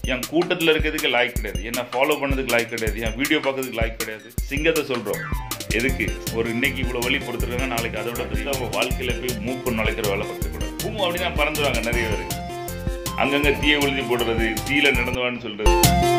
என் கூட்டத்தில் இருக்கிறதுக்கு லாய்க் கிடையாது என்ன ஃபாலோ பண்ணதுக்கு லாய்க் கிடையாது என் வீடியோ பார்க்கறதுக்கு லாய்க் கிடையாது சிங்கத்தை சொல்கிறோம் எதுக்கு ஒரு இன்னைக்கு இவ்வளோ வழி கொடுத்துருக்காங்க நாளைக்கு அதோட பெரிய அவங்க வாழ்க்கையில் போய் மூக்கு நுழைக்கிற வேலை பார்க்கக்கூடாது பூமு அப்படின்னா பறந்துருவாங்க நிறைய பேர் அங்கங்கே தீய உழுதி போடுறது தீயில நடந்துவான்னு சொல்கிறது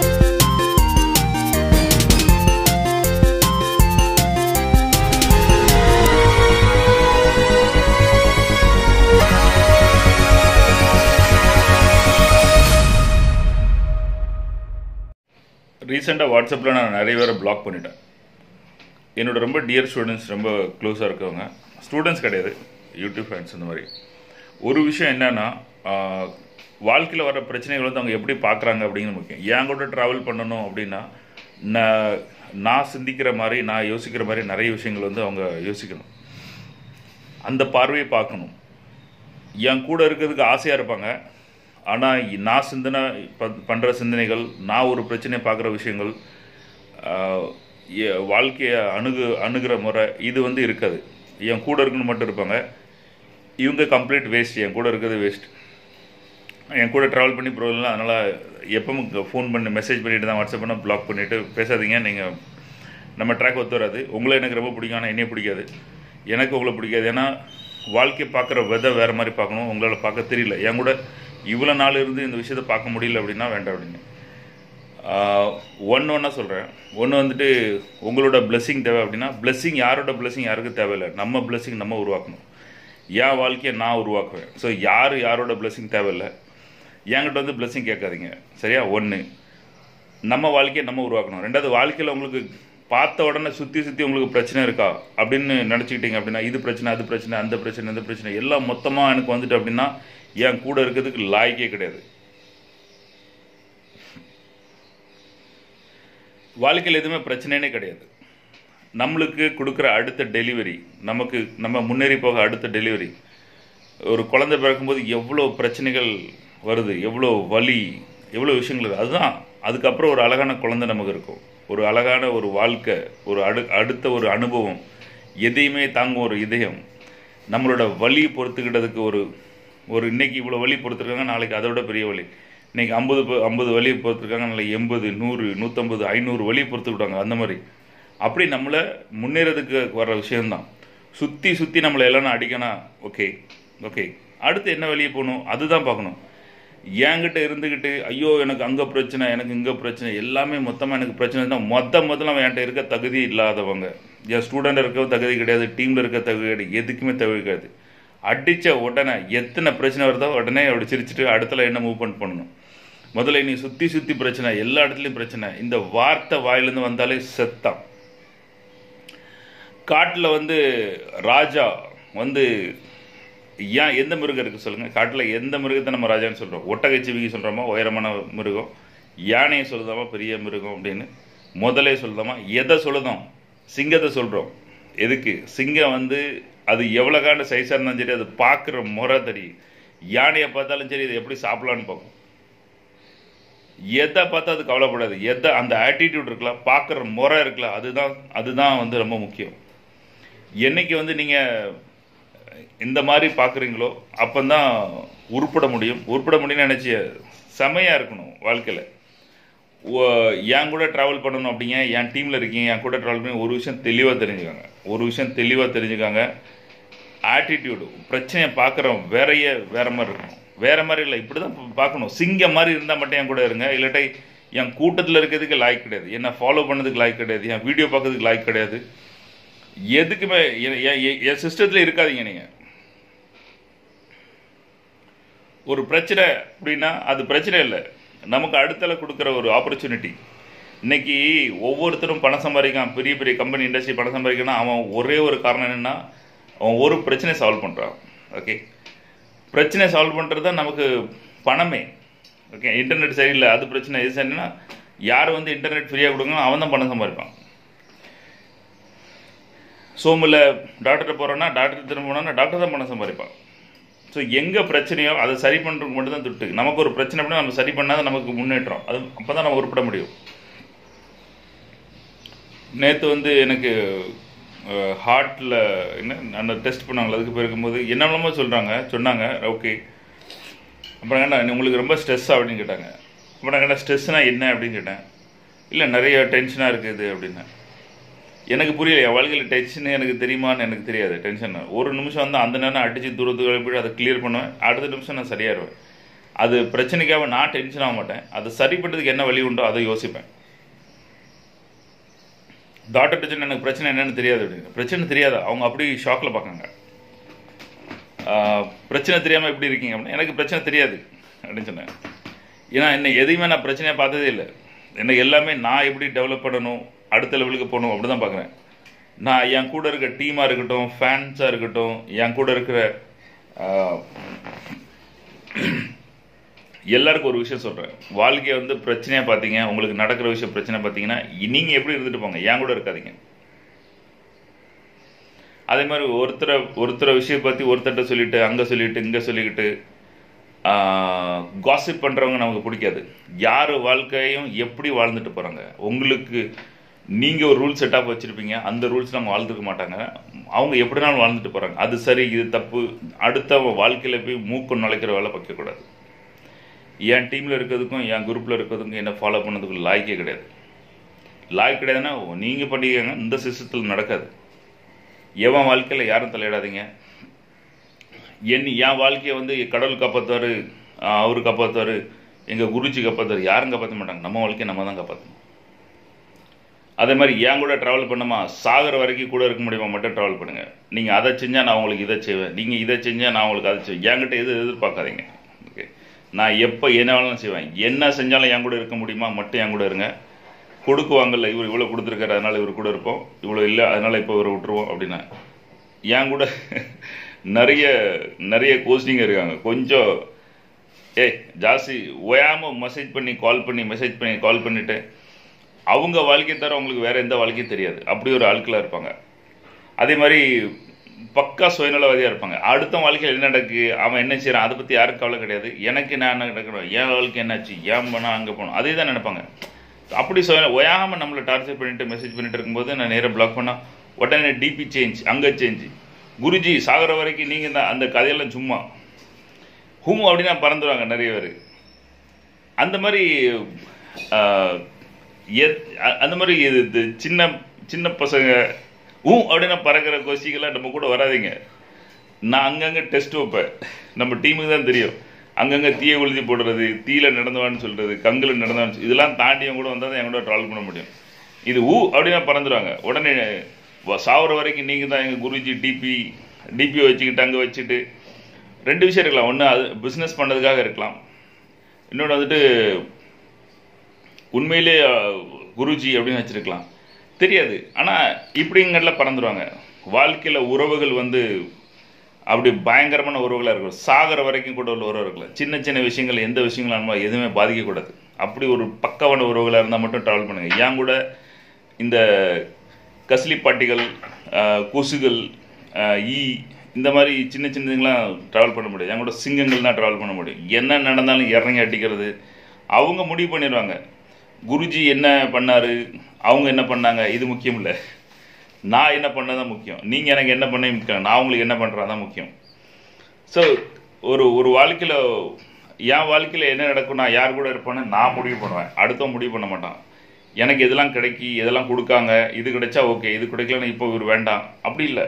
ரீசெண்டாக வாட்ஸ்அப்பில் நான் நிறைய பேரை பிளாக் பண்ணிட்டேன் என்னோட ரொம்ப டியர் ஸ்டூடெண்ட்ஸ் ரொம்ப க்ளோஸாக இருக்கவங்க ஸ்டூடெண்ட்ஸ் கிடையாது யூடியூப் ஃபேன்ஸ் இந்த மாதிரி ஒரு விஷயம் என்னன்னா வாழ்க்கையில் வர பிரச்சனைகள் வந்து அவங்க எப்படி பார்க்குறாங்க அப்படிங்கிறது முக்கியம் என் கூட ட்ராவல் பண்ணணும் அப்படின்னா நான் நான் சிந்திக்கிற மாதிரி நான் யோசிக்கிற மாதிரி நிறைய விஷயங்கள் வந்து அவங்க யோசிக்கணும் அந்த பார்வையை பார்க்கணும் என் கூட இருக்கிறதுக்கு ஆசையாக இருப்பாங்க ஆனால் நான் சிந்தனை ப- பண்ற சிந்தனைகள் நான் ஒரு பிரச்சனையை பார்க்குற விஷயங்கள் ஆஹ், எ- வாழ்க்கையை அணுகு அணுகிற முறை இது வந்து இருக்காது என் கூட இருக்குன்னு மட்டும் இருப்பாங்க இவங்க கம்ப்ளீட் வேஸ்ட் என் கூட இருக்கிறது வேஸ்ட் என் கூட ட்ராவல் பண்ணி ப்ரோலாம் அதனால் எப்பவும் ஃபோன் பண்ணி மெசேஜ் பண்ணிட்டு தான் வாட்ஸ்அப் பண்ண பிளாக் பண்ணிவிட்டு பேசாதீங்க நீங்கள் நம்ம ட்ராக் ஒத்து வராது உங்களை எனக்கு ரொம்ப பிடிக்கும் ஆனால் என்னைய பிடிக்காது எனக்கு உங்களை பிடிக்காது ஏன்னா வாழ்க்கையை பார்க்குற விதை வேறு மாதிரி பார்க்கணும் உங்களால் பார்க்க தெரியல என் கூட இவ்வளோ நாள் இருந்து இந்த விஷயத்தை பார்க்க முடியல அப்படின்னா வேண்டாம் அப்படிங்க ஒன்று ஒன்றா சொல்கிறேன் ஒன்று வந்துட்டு உங்களோட blessing தேவை அப்படின்னா blessing யாரோட blessing யாருக்கும் தேவையில்லை நம்ம blessing நம்ம உருவாக்கணும் என் வாழ்க்கையை நான் உருவாக்குவேன் ஸோ யார் யாரோட blessing தேவையில்லை என்கிட்ட வந்து blessing கேட்காதீங்க சரியா ஒன்று நம்ம வாழ்க்கையை நம்ம உருவாக்கணும் ரெண்டாவது வாழ்க்கையில் உங்களுக்கு பார்த்த உடனே சுற்றி சுற்றி உங்களுக்கு பிரச்சனை இருக்கா அப்படின்னு நினச்சிக்கிட்டீங்க அப்படின்னா இது பிரச்சனை அது பிரச்சனை அந்த பிரச்சனை இந்த பிரச்சனை எல்லாம் மொத்தமாக எனக்கு வந்துட்டு அப்படின்னா என் கூட இருக்கிறதுக்கு லாய்க்கே கிடையாது வாழ்க்கையில் எதுவுமே பிரச்சனைனே கிடையாது நம்மளுக்கு கொடுக்குற அடுத்த டெலிவரி நமக்கு நம்ம முன்னேறி போக அடுத்த டெலிவரி ஒரு குழந்தை பிறக்கும்போது எவ்வளோ பிரச்சனைகள் வருது எவ்வளோ வலி எவ்வளோ விஷயங்கள் இருக்குது அதுதான் அதுக்கப்புறம் ஒரு அழகான குழந்தை நமக்கு இருக்கும் ஒரு அழகான ஒரு வாழ்க்கை ஒரு அடு அடுத்த ஒரு அனுபவம் எதையுமே தாங்கும் ஒரு இதயம் நம்மளோட வலி பொறுத்துக்கிட்டதுக்கு ஒரு ஒரு இன்னைக்கு இவ்வளோ வலி பொறுத்துருக்காங்க நாளைக்கு அதை விட பெரிய வலி இன்னைக்கு ஐம்பது ஐம்பது வலி பொறுத்துருக்காங்க நாளைக்கு எண்பது நூறு நூற்றம்பது ஐநூறு வலி பொறுத்துக்கிட்டாங்க அந்த மாதிரி அப்படி நம்மளை முன்னேறதுக்கு வர்ற விஷயம்தான் சுற்றி சுற்றி நம்மளை எல்லாம் அடிக்கணும் ஓகே ஓகே அடுத்து என்ன வெளியே போகணும் அதுதான் பார்க்கணும் என்கிட்ட இருந்துக்கிட்டு ஐயோ எனக்கு அங்கே பிரச்சனை எனக்கு இங்கே பிரச்சனை எல்லாமே மொத்தமாக எனக்கு பிரச்சனை தான் மொத்த மொத்தம் அவன் என்கிட்ட இருக்க தகுதி இல்லாதவங்க என் ஸ்டூடெண்ட் இருக்க தகுதி கிடையாது டீமில் இருக்க தகுதி கிடையாது எதுக்குமே தகுதி கிடையாது அடித்த உடனே எத்தனை பிரச்சனை வருதோ உடனே அப்படி சிரிச்சிட்டு அடுத்தல என்ன மூவ் பண்ணி பண்ணணும் முதல்ல நீ சுற்றி சுற்றி பிரச்சனை எல்லா இடத்துலையும் பிரச்சனை இந்த வார்த்தை வாயிலேருந்து வந்தாலே செத்தான் காட்டில் வந்து ராஜா வந்து ஏன் எந்த மிருகம் இருக்குது சொல்லுங்கள் காட்டில் எந்த மிருகத்தை நம்ம ராஜான்னு சொல்கிறோம் ஒட்டகைச்சிவிக்கி சொல்கிறோமா உயரமான மிருகம் யானையை சொல்லுதாமா பெரிய மிருகம் அப்படின்னு முதலே சொல்லுதாமா எதை சொல்லுதோம் சிங்கத்தை சொல்கிறோம் எதுக்கு சிங்கம் வந்து அது எவ்வளோ காண்ட சைஸாக இருந்தாலும் சரி அது பார்க்குற முறை தெரியும் யானையை பார்த்தாலும் சரி இது எப்படி சாப்பிடலான்னு பார்க்கும் எதை பார்த்தா அது கவலைப்படாது எதை அந்த ஆட்டிடியூட் இருக்கலாம் பார்க்குற முறை இருக்கலாம் அதுதான் அதுதான் வந்து ரொம்ப முக்கியம் என்னைக்கு வந்து நீங்கள் இந்த மாதிரி பார்க்குறீங்களோ அப்போதான் உருப்பட முடியும் உருப்பட முடியும்னு நினச்சி செமையாக இருக்கணும் வாழ்க்கையில் என் கூட ட்ராவல் பண்ணணும் அப்படிங்க என் டீமில் இருக்கீங்க என் கூட ட்ராவல் பண்ணி ஒரு விஷயம் தெளிவாக தெரிஞ்சுக்காங்க ஒரு விஷயம் தெளிவாக தெரிஞ்சுக்காங்க ஆட்டிடியூடு பிரச்சனையை பார்க்குறோம் வேறைய வேற மாதிரி இருக்கணும் வேற மாதிரி இல்லை இப்படி தான் பார்க்கணும் சிங்கம் மாதிரி இருந்தால் மட்டும் என் கூட இருங்க இல்லாட்டி என் கூட்டத்தில் இருக்கிறதுக்கு லாய்க் கிடையாது என்னை ஃபாலோ பண்ணதுக்கு லாய்க் கிடையாது என் வீடியோ பார்க்கறதுக்கு லாய்க் கிடையாது எதுக்குமே எ- எ- எ- என் சிஸ்டத்தில் இருக்காதீங்க நீங்கள் ஒரு பிரச்சனை அப்படின்னா அது பிரச்சனை இல்லை நமக்கு அடுத்தல கொடுக்குற ஒரு ஆப்பர்ச்சுனிட்டி இன்னைக்கு ஒவ்வொருத்தரும் பணம் சம்பாதிக்கான் பெரிய பெரிய கம்பெனி இண்டஸ்ட்ரி பணம் சம்பாதிக்கணும் அவன் ஒரே ஒரு காரணம் என்னன்னா அவன் ஒரு பிரச்சனையை சால்வ் பண்ணுறான் ஓகே பிரச்சனையை சால்வ் பண்ணுறது தான் நமக்கு பணமே ஓகே இன்டர்நெட் சரியில்லை அது பிரச்சனை இது சரின்னா யார் வந்து இன்டர்நெட் ஃப்ரீயாக கொடுங்க அவன் தான் பணம் சம்பாதிப்பான் சோமில் டாக்டர்கிட்ட போகிறோன்னா டாக்டர் திரும்ப போனோன்னா டாக்டர் தான் பணம் சம்பாதிப்பான் ஸோ எங்கே பிரச்சனையோ அதை சரி பண்ணுறதுக்கு மட்டும் தான் துட்டு நமக்கு ஒரு பிரச்சனை அப்படின்னா நம்ம சரி பண்ணாதான் நமக்கு முன்னேற்றம் அது அப்போ தான் நம்ம உருப்பட முடியும் நேற்று வந்து எனக்கு ஹார்ட்டில் என்ன அந்த டெஸ்ட் பண்ணாங்களே அதுக்கு போயிருக்கும்போது என்னென்னமோ சொல்கிறாங்க சொன்னாங்க ஓகே அப்புறம் என்ன உங்களுக்கு ரொம்ப ஸ்ட்ரெஸ் அப்படின்னு கேட்டாங்க இப்போ நான் கேட்டேன் ஸ்ட்ரெஸ்னால் என்ன அப்படின்னு கேட்டேன் இல்லை நிறைய டென்ஷனாக இருக்குது அப்படின்னேன் எனக்கு புரியல என் வாழ்க்கையில் டென்ஷன் எனக்கு தெரியுமான்னு எனக்கு தெரியாது டென்ஷன் ஒரு நிமிஷம் வந்து அந்த நேரம் அடித்து தூரத்துக்கு கிளப்பி அதை கிளியர் பண்ணுவேன் அடுத்த நிமிஷம் நான் சரியாயிருவேன் அது பிரச்சனைக்காக நான் டென்ஷன் ஆக மாட்டேன் அது சரி பண்ணுறதுக்கு என்ன வழி உண்டோ அதை யோசிப்பேன் டாக்டர் பிரச்சனை எனக்கு பிரச்சனை என்னன்னு தெரியாது அப்படின்னு பிரச்சனை தெரியாதா அவங்க அப்படி ஷாக்கில் பார்க்காங்க ஆஹ், பிரச்சனை தெரியாமல் எப்படி இருக்கீங்க அப்படின்னா எனக்கு பிரச்சனை தெரியாது அப்படின்னு சொன்னேன் ஏன்னா என்ன எதையுமே நான் பிரச்சனையாக பார்த்ததே இல்லை என்ன எல்லாமே நான் எப்படி டெவலப் பண்ணணும் அடுத்த லெவலுக்கு போகணும் அப்படி தான் பார்க்குறேன் நான் என் கூட இருக்க டீமாக இருக்கட்டும் ஃபேன்ஸாக இருக்கட்டும் என் கூட இருக்கிற ஆஹ், எல்லாருக்கும் ஒரு விஷயம் சொல்கிறேன் வாழ்க்கையை வந்து பிரச்சனையாக பார்த்தீங்க உங்களுக்கு நடக்கிற விஷயம் பிரச்சனை பார்த்தீங்கன்னா நீங்கள் எப்படி இருந்துட்டு போங்க என் கூட இருக்காதீங்க அதே மாதிரி ஒருத்தரை ஒருத்தரை விஷயம் பற்றி ஒருத்தர்கிட்ட சொல்லிட்டு அங்கே சொல்லிட்டு இங்கே சொல்லிக்கிட்டு காசிப் பண்ணுறவங்க நமக்கு பிடிக்காது யார் வாழ்க்கையும் எப்படி வாழ்ந்துட்டு போகிறாங்க உங்களுக்கு நீங்கள் ஒரு ரூல் செட்டப் வச்சுருப்பீங்க அந்த ரூல்ஸ் நம்ம வாழ்ந்துக்க மாட்டாங்க அவங்க எப்படினாலும் வாழ்ந்துட்டு போகிறாங்க அது சரி இது தப்பு அடுத்த வாழ்க்கையில் போய் மூக்கு நுழைக்கிற வேலை வைக்கக்கூடாது என் டீமில் இருக்கிறதுக்கும் என் குரூப்பில் இருக்கிறதுக்கும் என்ன ஃபாலோ பண்ணதுக்கு லாய்க்கே கிடையாது லாய்க் கிடையாதுன்னா நீங்கள் பண்ணிக்கங்க இந்த சிஸ்டத்தில் நடக்காது எவன் வாழ்க்கையில் யாரும் தலையிடாதீங்க என் என் வாழ்க்கையை வந்து கடவுள் காப்பாற்றுவார் அவர் காப்பாற்றுவார் எங்கள் குருஜி காப்பாற்றுவார் யாரும் காப்பாற்ற மாட்டாங்க நம்ம வாழ்க்கையை நம்ம தான் காப்பாற்றணும் அதே மாதிரி என் கூட ட்ராவல் பண்ணமா சாகிற வரைக்கும் கூட இருக்க முடியுமா மட்டும் ட்ராவல் பண்ணுங்கள் நீங்கள் அதை செஞ்சால் நான் உங்களுக்கு இதை செய்வேன் நீங்கள் இதை செஞ்சால் நான் உங்களுக்கு அதை செய்வேன் என்கிட்ட எது எதிர்பார்க்காதீங்க ஓகே நான் எப்போ என்ன வேணாலும் செய்வேன் என்ன செஞ்சாலும் என் கூட இருக்க முடியுமா மட்டும் என் கூட இருங்க கொடுக்குவாங்கல்ல இவர் இவ்வளோ கொடுத்துருக்காரு அதனால் இவர் கூட இருப்போம் இவ்வளோ இல்லை அதனால் இப்போ இவரை விட்டுருவோம் அப்படின்னா என் கூட நிறைய நிறைய கோச்சிங் இருக்காங்க கொஞ்சம் ஏய் ஜாஸ்தி ஓயாமல் மெசேஜ் பண்ணி கால் பண்ணி மெசேஜ் பண்ணி கால் பண்ணிவிட்டு அவங்க வாழ்க்கையை தவிர அவங்களுக்கு வேறு எந்த வாழ்க்கையும் தெரியாது அப்படி ஒரு ஆட்களாக இருப்பாங்க அதே மாதிரி பக்கா சுயநலவாதியாக இருப்பாங்க அடுத்த வாழ்க்கையில் என்ன நடக்கு அவன் என்ன செய்கிறான் அதை பற்றி யாருக்கும் கவலை கிடையாது எனக்கு நான் என்ன நடக்கணும் என் வாழ்க்கை என்னாச்சு ஏன் போனால் அங்கே போகணும் அதே தான் நினைப்பாங்க அப்படி சுய ஓயாமல் நம்மளை டார்ச்சர் பண்ணிட்டு மெசேஜ் பண்ணிட்டு இருக்கும்போது நான் நேராக பிளாக் பண்ணால் உடனே டிபி சேஞ்ச் அங்கே சேஞ்ச் குருஜி சாகிற வரைக்கும் நீங்கள் தான் அந்த கதையெல்லாம் சும்மா ஹூம் அப்படின்னா பறந்துடுவாங்க நிறைய பேர் அந்த மாதிரி ஆஹ், எத்- அ- அந்த மாதிரி இது இது சின்ன சின்ன பசங்க ஊ அப்படின்னா பறக்கிற கோஷிகளாக நம்ம கூட வராதீங்க நான் அங்கங்கே டெஸ்ட் வைப்பேன் நம்ம டீமுக்கு தான் தெரியும் அங்கங்கே தீய உழுதி போடுறது தீயில நடந்தவான்னு சொல்கிறது கங்கில் நடந்தவான்னு சொல்~ இதெல்லாம் தாண்டி அவங்க கூட வந்தால் தான் என் கூட ட்ராவல் பண்ண முடியும் இது ஊ அப்படின்னா பறந்துடுவாங்க உடனே வ- சாவர வரைக்கும் நீங்கள் தான் எங்கள் குருஜி டிபி டிபி வச்சுக்கிட்டு அங்கே வச்சுட்டு ரெண்டு விஷயம் இருக்கலாம் ஒன்று அது பிஸ்னஸ் பண்ணதுக்காக இருக்கலாம் இன்னொன்று வந்துட்டு உண்மையிலே அஹ், குருஜி அப்படின்னு வச்சிருக்கலாம் தெரியாது ஆனால் இப்படிங்கல பறந்துடுவாங்க வாழ்க்கையில் உறவுகள் வந்து அப்படி பயங்கரமான உறவுகளாக இருக்கும் சாகிற வரைக்கும் கூட உள்ள உறவு இருக்கலாம் சின்ன சின்ன விஷயங்கள் எந்த விஷயங்களும் நம்ம எதுவுமே பாதிக்கக்கூடாது அப்படி ஒரு பக்கவான உறவுகளாக இருந்தால் மட்டும் ட்ராவல் பண்ணுங்கள் ஏன் கூட இந்த கசிலிப்பாட்டிகள் ஆஹ், கொசுகள் ஆஹ், ஈ இந்த மாதிரி சின்ன சின்னதுங்களாம் ட்ராவல் பண்ண முடியாது என் கூட சிங்கங்கள் தான் ட்ராவல் பண்ண முடியும் என்ன நடந்தாலும் இறங்கி அடிக்கிறது அவங்க முடிவு பண்ணிடுவாங்க குருஜி என்ன பண்ணாரு அவங்க என்ன பண்ணாங்க இது முக்கியம் இல்லை நான் என்ன பண்ணதான் முக்கியம் நீங்கள் எனக்கு என்ன பண்ண முக்கியம் நான் உங்களுக்கு என்ன பண்ணுறேன் தான் முக்கியம் ஸோ ஒரு ஒரு வாழ்க்கையில் என் வாழ்க்கையில் என்ன நடக்கும் நான் யார் கூட இருப்பேன்னு நான் முடிவு பண்ணுவேன் அடுத்தவன் முடிவு பண்ண மாட்டான் எனக்கு எதெல்லாம் கிடைக்கி எதெல்லாம் கொடுக்காங்க இது கிடைச்சா ஓகே இது கிடைக்கலன்னு இப்போ இவர் வேண்டாம் அப்படி இல்லை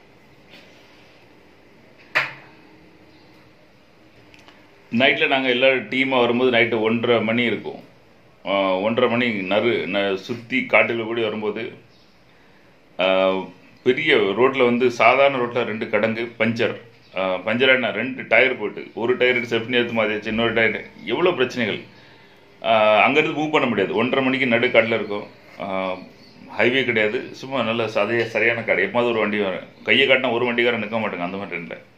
நைட்டில் நாங்கள் எல்லாரும் டீமாக வரும்போது நைட்டு ஒன்றரை மணி இருக்கும் ஆஹ் ஒன்றரை மணி நறு ந சுற்றி காட்டுகள் கூடி வரும்போது ஆஹ் பெரிய ரோட்டில் வந்து சாதாரண ரோட்டில் ரெண்டு கடங்கு பஞ்சர் ஆஹ் பஞ்சர் ஆகினா ரெண்டு டயர் போட்டு ஒரு டயர் செப்னி எடுத்து மாதிரி இன்னொரு டயர் எவ்வளோ பிரச்சனைகள் ஆஹ் அங்கேருந்து மூவ் பண்ண முடியாது ஒன்றரை மணிக்கு நடு காட்டில் இருக்கும் ஹைவே கிடையாது சும்மா நல்ல சதைய சரியான கடை எப்போது ஒரு வண்டி வரும் கையை காட்டினா ஒரு வண்டிக்காரன் நிற்க மாட்டாங்க அந்த மாதிரி இல்லை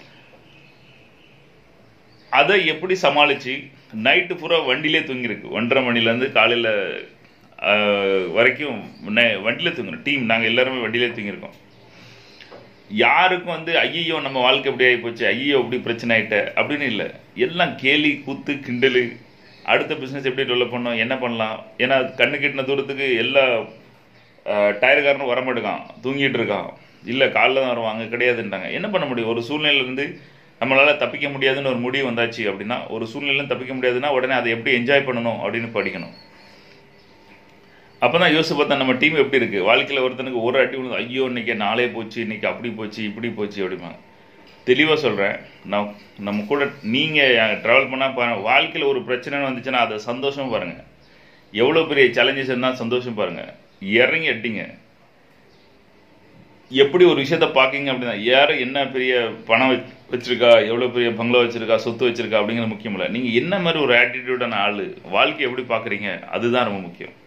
அதை எப்படி சமாளித்து நைட்டு பூரா வண்டியிலே தூங்கியிருக்கு ஒன்றரை மணிலேருந்து காலையில் வரைக்கும் நை- வண்டியில தூங்குறோம் டீம் நாங்கள் எல்லாருமே வண்டியிலே தூங்கியிருக்கோம் யாருக்கும் வந்து ஐயோ நம்ம வாழ்க்கை எப்படி ஆகி போச்சு ஐயோ இப்படி பிரச்சனை ஆயிட்ட அப்படின்னு இல்லை எல்லாம் கேலி கூத்து கிண்டலு அடுத்த பிஸ்னஸ் எப்படி டெவலப் பண்ணோம் என்ன பண்ணலாம் ஏன்னா கண்ணு கெட்டின தூரத்துக்கு எல்லா டயர்காரனும் வர மாட்டேங்கான் தூங்கிட்டு இருக்கான் இல்லை காலைல தான் வருவான் அங்கே கிடையாதுன்றாங்க என்ன பண்ண முடியும் ஒரு சூழ்நிலையிலேருந்து நம்மளால் தப்பிக்க முடியாதுன்னு ஒரு முடிவு வந்தாச்சு அப்படின்னா ஒரு சூழ்நிலையும் தப்பிக்க முடியாதுன்னா உடனே அதை எப்படி என்ஜாய் பண்ணணும் அப்படின்னு படிக்கணும் அப்போ தான் யோசிச்சு பார்த்தா நம்ம டீம் எப்படி இருக்குது வாழ்க்கையில் ஒருத்தனுக்கு ஒரு அடி விழுந்து ஐயோ இன்னைக்கு நாளே போச்சு இன்னைக்கு அப்படி போச்சு இப்படி போச்சு அப்படிம்பாங்க தெளிவாக சொல்கிறேன் நான் நம்ம கூட நீங்கள் ட்ராவல் பண்ணால் பா வாழ்க்கையில் ஒரு பிரச்சனைன்னு வந்துச்சுன்னா அதை சந்தோஷம் பாருங்கள் எவ்வளோ பெரிய சேலஞ்சஸ் இருந்தால் சந்தோஷம் பாருங்கள் இறங்கி அடிங்க எப்படி ஒரு விஷயத்த பார்க்கிங்க அப்படின்னா யார் என்ன பெரிய பணம் வச் வச்சிருக்கா எவ்வளோ பெரிய பங்களா வச்சிருக்கா சொத்து வச்சிருக்கா அப்படிங்கிறது முக்கியம் இல்லை நீங்கள் என்ன மாதிரி ஒரு ஆட்டிடியூடான ஆள் வாழ்க்கை எப்படி பார்க்குறீங்க அதுதான் ரொம்ப முக்கியம்